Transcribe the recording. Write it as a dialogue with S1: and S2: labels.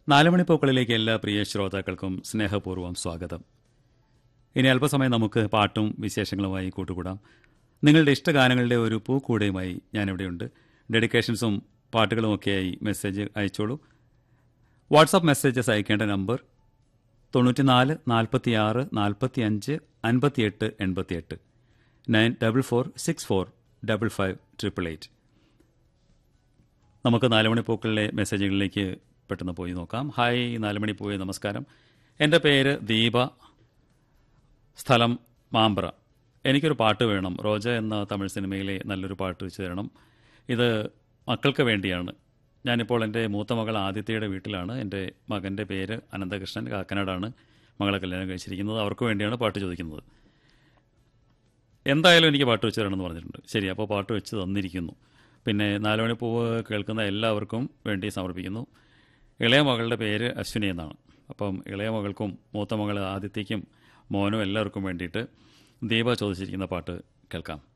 S1: നാലുമണിപ്പൂക്കളിലേക്ക് എല്ലാ പ്രിയ ശ്രോതാക്കൾക്കും സ്നേഹപൂർവ്വം സ്വാഗതം ഇനി അല്പസമയം നമുക്ക് പാട്ടും വിശേഷങ്ങളുമായി കൂട്ടുകൂടാം നിങ്ങളുടെ ഇഷ്ടഗാനങ്ങളുടെ ഒരു പൂക്കൂടയുമായി ഞാനിവിടെയുണ്ട് ഡെഡിക്കേഷൻസും പാട്ടുകളുമൊക്കെയായി മെസ്സേജ് അയച്ചോളൂ വാട്സാപ്പ് മെസ്സേജസ് അയക്കേണ്ട നമ്പർ തൊണ്ണൂറ്റിനാല് നാൽപ്പത്തിയാറ് നാൽപ്പത്തി അഞ്ച് അൻപത്തിയെട്ട് എൺപത്തിയെട്ട് nine double four six four double five triple eight നമുക്ക് നാലുമണി പൂക്കളിലെ മെസ്സേജുകളിലേക്ക് പെട്ടെന്ന് പോയി നോക്കാം ഹായ് നാലുമണി പോയി നമസ്കാരം എൻ്റെ പേര് ദീപ സ്ഥലം മാമ്പ്ര എനിക്കൊരു പാട്ട് വേണം റോജ എന്ന തമിഴ് സിനിമയിലെ നല്ലൊരു പാട്ട് വെച്ച് തരണം ഇത് മക്കൾക്ക് വേണ്ടിയാണ് ഞാനിപ്പോൾ എൻ്റെ മൂത്ത മകൾ ആദിത്യയുടെ വീട്ടിലാണ് എൻ്റെ മകൻ്റെ പേര് അനന്തകൃഷ്ണൻ കാക്കനാടാണ് മകളെ കല്യാണം കഴിച്ചിരിക്കുന്നത് അവർക്ക് വേണ്ടിയാണ് പാട്ട് ചോദിക്കുന്നത് എന്തായാലും എനിക്ക് പാട്ട് വെച്ച് തരണമെന്ന് പറഞ്ഞിട്ടുണ്ട് ശരി അപ്പോൾ പാട്ട് വെച്ച് തന്നിരിക്കുന്നു പിന്നെ നാലുമണിപ്പൂവ് കേൾക്കുന്ന എല്ലാവർക്കും വേണ്ടി സമർപ്പിക്കുന്നു ഇളയ മകളുടെ പേര് അശ്വിനി എന്നാണ് അപ്പം ഇളയ മകൾക്കും മൂത്ത മകൾ ആദിത്യയ്ക്കും മോനും എല്ലാവർക്കും വേണ്ടിയിട്ട് ദീപ ചോദിച്ചിരിക്കുന്ന പാട്ട് കേൾക്കാം